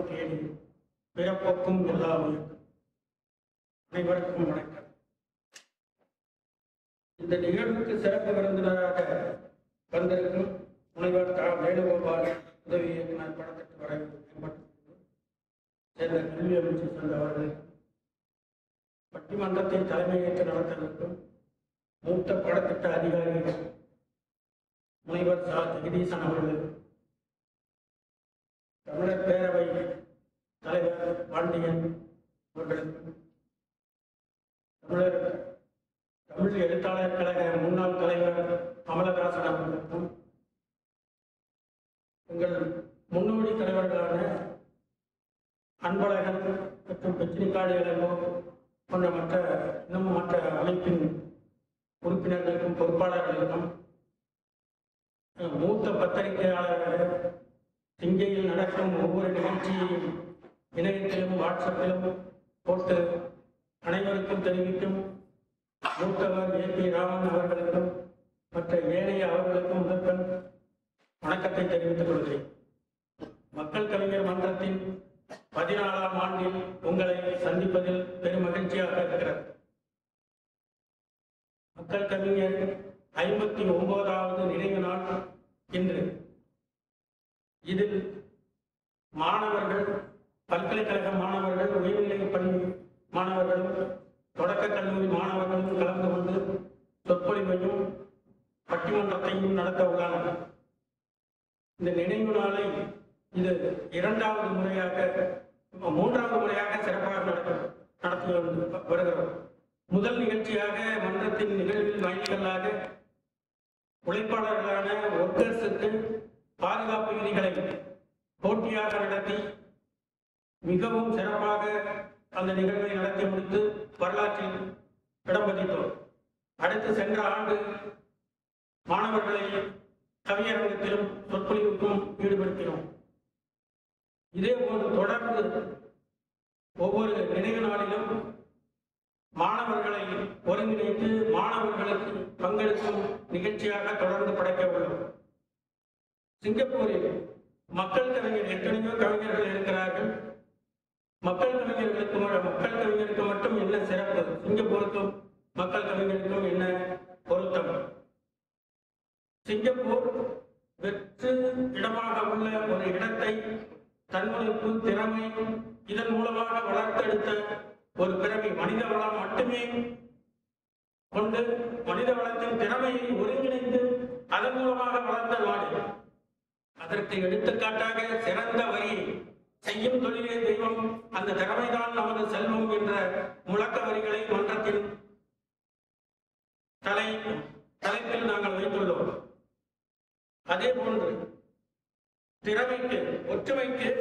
தேடி பிறப்போக்கும் எல்லா உயிர்க்கும் அனைவருக்கும் வணக்கம் இந்த நிகழ்வுக்கு சிறப்பு விருந்தினராக வந்திருக்கும் முனைவர் தா வேணுகோபால் உதவி இயக்குனர் படத்திற்கு வர மேம்பட்டு சேர்ந்த கல்வி அமைச்சர் சேர்ந்தவர்கள் பட்டிமன்றத்தை தலைமையேற்று நடத்தவிருக்கும் மூத்த படத்திட்ட அதிகாரிகள் முனைவர் சா ஜெகதீசன் அவர்கள் தமிழர் பேரவை தலைவர் பாண்டியன் அவர்களுக்கும் தமிழர் தமிழ் எழுத்தாளர் கழக முன்னாள் தலைவர் கமலதாசன் அவர்களுக்கும் எங்கள் முன்னோடி தலைவர்களான அன்பழகன் மற்றும் பெச்சினிக்காடு இளங்கோ போன்ற மற்ற இன்னும் மற்ற அமைப்பின் உறுப்பினர்களுக்கும் பொறுப்பாளர்களுக்கும் அஹ், மூத்த பத்திரிகையாளர்கள் சிங்கையில் நடக்கும் ஒவ்வொரு நிகழ்ச்சியையும் இணையத்திலும் வாட்ஸ்அப்பிலும் போட்டு அனைவருக்கும் தெரிவிக்கும் மூத்தவர் ஏ பி ராமன் அவர்களுக்கும் மற்ற ஏனைய அவர்களுக்கும் முதற்கண் வணக்கத்தை தெரிவித்துக் கொள்கிறேன் மக்கள் கவிஞர் மன்றத்தின் பதினாலாம் ஆண்டில் உங்களை சந்திப்பதில் பெரும் மகிழ்ச்சியாக இருக்கிறது மக்கள் கவிஞர் ஐம்பத்தி ஒன்பதாவது நினைவு நாள் இன்று இதில் மாணவர்கள் பல்கலைக்கழக மாணவர்கள் உயர்நிலை பள்ளி மாணவர்களும் தொடக்க கல்லூரி மாணவர்களும் கலந்து கொண்டு சொற்பொழிவையும் பட்டிமன்றத்தையும் நடத்த உள்ளனர் இந்த நினைவு நாளை இது இரண்டாவது முறையாக மூன்றாவது முறையாக சிறப்பாக நடத்த நடத்தி வந்து வருகிறோம் முதல் நிகழ்ச்சியாக மன்றத்தின் நிகழ்வில் மைல்கல்லாக உழைப்பாளர்களான ஒர்க்கர்ஸுக்கு பாதுகாப்பு விதிகளை போட்டியாக நடத்தி மிகவும் சிறப்பாக அந்த நிகழ்வை நடத்தி முடித்து வரலாற்றில் இடம் பதித்தோம் அடுத்து சென்ற ஆண்டு மாணவர்களை கவியரங்கத்திலும் சொற்பொழிவுக்கும் ஈடுபடுத்தினோம் இதே போன்று தொடர்ந்து ஒவ்வொரு நினைவு நாளிலும் மாணவர்களை ஒருங்கிணைத்து மாணவர்களுக்கு பங்கெடுக்கும் நிகழ்ச்சியாக தொடர்ந்து படைக்க உள்ளோம் சிங்கப்பூரில் மக்கள் கவிஞர் எத்தனையோ கவிஞர்கள் இருக்கிறார்கள் மக்கள் கவிஞர்களுக்கு ம- மக்கள் கவிஞருக்கு மட்டும் என்ன சிறப்பு சிங்கப்பூருக்கும் மக்கள் கவிஞருக்கும் என்ன பொருத்தம் சிங்கப்பூர் வெற்று இடமாக உள்ள ஒரு இடத்தை தன்முனைப்பு திறமை இதன் மூலமாக வளர்த்தெடுத்த ஒரு பிறவி மனித வளம் மட்டுமே கொண்டு மனித வளத்தின் திறமையை ஒருங்கிணைத்து அதன் மூலமாக வளர்ந்த நாடு அதற்கு எடுத்துக்காட்டாக சிறந்த வரி செய்யும் தொழிலே தெய்வம் அந்த திறமைதான் நமது செல்வம் என்ற முழக்க வரிகளை மன்றத்தின் தலை தலைப்பில் நாங்கள் வைத்துள்ளோம் அதே போன்று திறமைக்கு ஒற்றுமைக்கு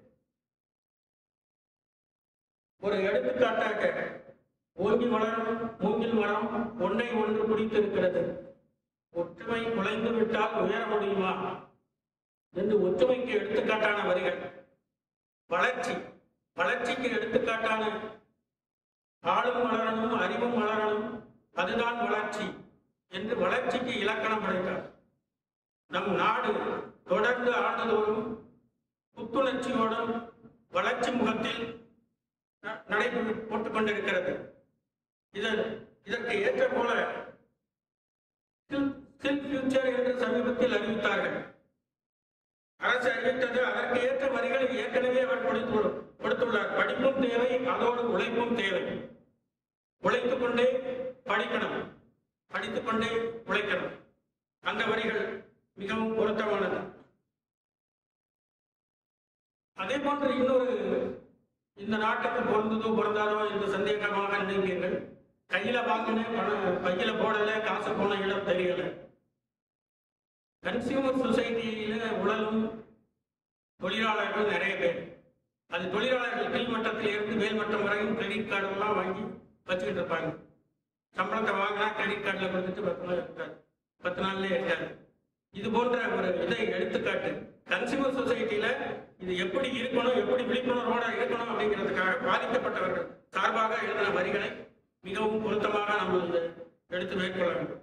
ஒரு எடுத்துக்காட்டாக ஓங்கி வளரும் மூங்கில் மரம் ஒன்றை ஒன்று பிடித்திருக்கிறது ஒற்றுமை குலைந்து விட்டால் உயர முடியுமா என்று ஒற்றுமைக்கு எடுத்துக்காட்டான வரிகள் வளர்ச்சி வளர்ச்சிக்கு எடுத்துக்காட்டான ஆளும் வளரணும் அறிவும் வளரணும் அதுதான் வளர்ச்சி என்று வளர்ச்சிக்கு இலக்கணம் படைத்தார் நம் நாடு தொடர்ந்து ஆண்டுதோறும் புத்துணர்ச்சியோடும் வளர்ச்சி முகத்தில் ந- நடைபெற்று போட்டுக் கொண்டிருக்கிறது இதன் இதற்கு ஏற்ற போல ஸ்கில் ஃபியூச்சர் என்று சமீபத்தில் அறிவித்தார்கள் அரசு அறிவித்தது அதற்கு ஏற்ற வரிகளை ஏற்கனவே அவர் கொடுத்து கொடுத்துள்ளார் படிப்பும் தேவை அதோடு உழைப்பும் தேவை உழைத்துக் கொண்டே படிக்கணும் படித்துக் கொண்டே உழைக்கணும் அந்த வரிகள் மிகவும் பொருத்தமானது அதே போன்று இன்னொரு இந்த நாட்டுக்கு பொருந்ததோ பொருந்தாதோ என்று சந்தேகமாக நினைப்பீர்கள் கையில வாங்கின பணம் பையில போடல காசு போன இடம் தெரியல கன்சியூமர் சொசைட்டியில உழலும் தொழிலாளர்கள் நிறைய பேர் அது தொழிலாளர்கள் கீழ்மட்டத்தில் இருந்து மேல்மட்டம் வரையும் கிரெடிட் கார்டு எல்லாம் வாங்கி வச்சுக்கிட்டு இருப்பாங்க சம்பளத்தை வாங்கினா கிரெடிட் கார்டில் கொடுத்துட்டு பத்து நாள் இருக்காது பத்து நாள்லயே இருக்காது இது போன்ற ஒரு இதை எடுத்துக்காட்டு கன்சியூமர் சொசைட்டில இது எப்படி இருக்கணும் எப்படி விழிப்புணர்வோட இருக்கணும் அப்படிங்கிறதுக்காக பாதிக்கப்பட்டவர்கள் சார்பாக எழுதின வரிகளை மிகவும் பொருத்தமாக நம்ம இதை எடுத்து மேற்கொள்ள வேண்டும்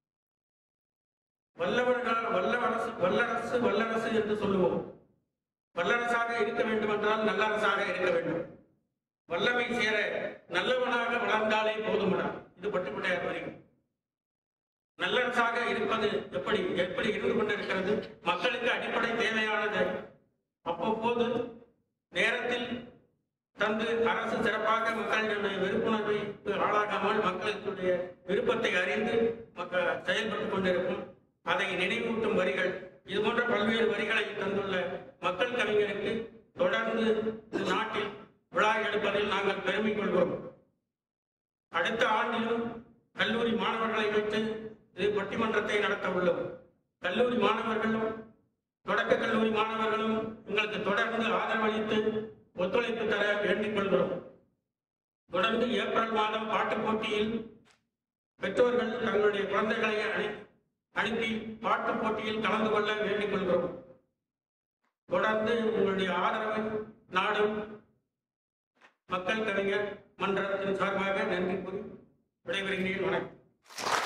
வல்லவர்கள் வல்லரசு வல்லரசு வல்லரசு என்று சொல்லுவோம் வல்லரசாக இருக்க வேண்டும் என்றால் நல்லரசாக இருக்க வேண்டும் வல்லமை சேர நல்லவனாக வளர்ந்தாலே போதுமடா இது பட்டுப்பட்டையார் வரைக்கும் நல்லரசாக இருப்பது எப்படி எப்படி இருந்து கொண்டிருக்கிறது மக்களுக்கு அடிப்படை தேவையானது அவ்வப்போது நேரத்தில் தந்து அரசு சிறப்பாக மக்களுடைய விருப்புணர்வை ஆளாகாமல் மக்களுடைய விருப்பத்தை அறிந்து மக்கள் செயல்பட்டுக் கொண்டிருக்கும் அதை நினைவூட்டும் வரிகள் இது போன்ற பல்வேறு வரிகளை தந்துள்ள மக்கள் கவிஞருக்கு தொடர்ந்து இந்த நாட்டில் விழா எடுப்பதில் நாங்கள் பெருமை கொள்கிறோம் அடுத்த ஆண்டிலும் கல்லூரி மாணவர்களை வைத்து இது பட்டிமன்றத்தை நடத்த உள்ளோம் கல்லூரி மாணவர்களும் தொடக்க கல்லூரி மாணவர்களும் எங்களுக்கு தொடர்ந்து ஆதரவளித்து ஒத்துழைப்பு தர வேண்டிக் கொள்கிறோம் தொடர்ந்து ஏப்ரல் மாதம் பாட்டுப் போட்டியில் பெற்றோர்கள் தங்களுடைய குழந்தைகளை அனு- அனுப்பி பாட்டுப் போட்டியில் கலந்து கொள்ள வேண்டிக் கொள்கிறோம் தொடர்ந்து உங்களுடைய ஆதரவை நாடும் மக்கள் கவிஞர் மன்றத்தின் சார்பாக நன்றி கூறி விடைபெறுகிறேன் வணக்கம்